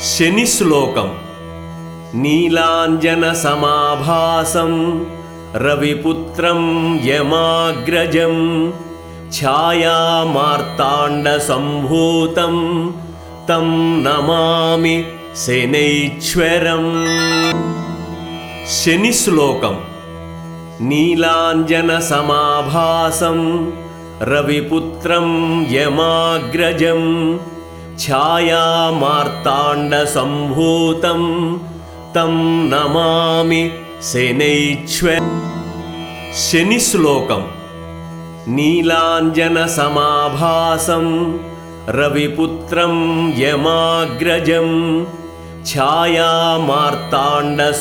శని శ్లోకం నీలాంజనసమాభాసం రవిపుత్రం యమాగ్రజం ఛాయామార్తాండసంభూతం తం నమామి శనైశ్వరం శని శ్లోకం నీలాంజనసమాభాసం రవిపుత్రం యమాగ్రజం ఛాయామార్తాండసంభూతం తం నమామి శనైశ్వ శని శ్లోకం నీలాంజనసమాభాసం రవిపుత్రం యమాగ్రజం ఛాయామార్తాండ